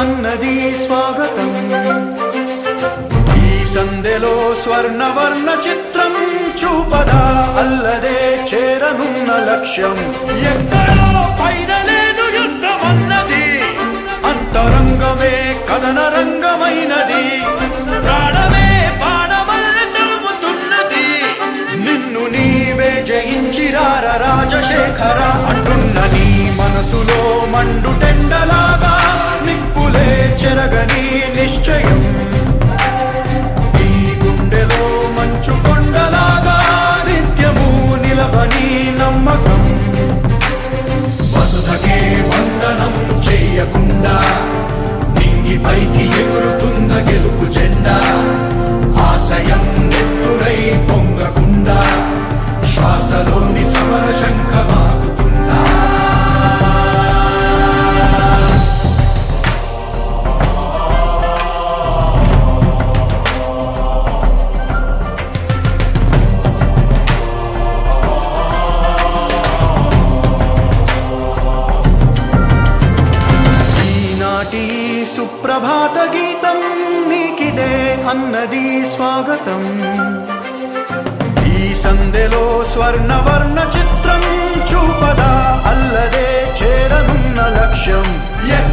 అన్నది స్వాగతం ఈ సందెలో స్వర్ణవర్ణ చిత్రం చూపదా అల్లదే చేరనున్న లక్ష్యం ఎక్కడో పైన లేదు యుద్ధం అన్నది అంతరంగమే కథన రంగమైనది ప్రాణమే బాణమల్ల తరుముతున్నది నిన్ను నీవే జయించిరార రాజశేఖర అంటున్న నీ మనసులో మండుటెండలాగా నిప్పులే చెరగని నిశ్చయం నీ గుండెలో మంచు కొండలాగా నిత్యము నిలవని నమ్మకం వసుధకే వందనం చేయకుండా నింగి పైకి ఎగురుతుంద గెలుపు జెండా ఆశయం నెత్తురై పొంగకుండా శ్వాసలోని సమర శంఖమాగుతుందా ఈనాటి సుప్రభాత గీతం నీకిదే అన్నది స్వాగతం ఈ సందెలో స్వర్ణవర్ణ చిత్రం చూపదా అల్లదే చేరనున్న లక్ష్యం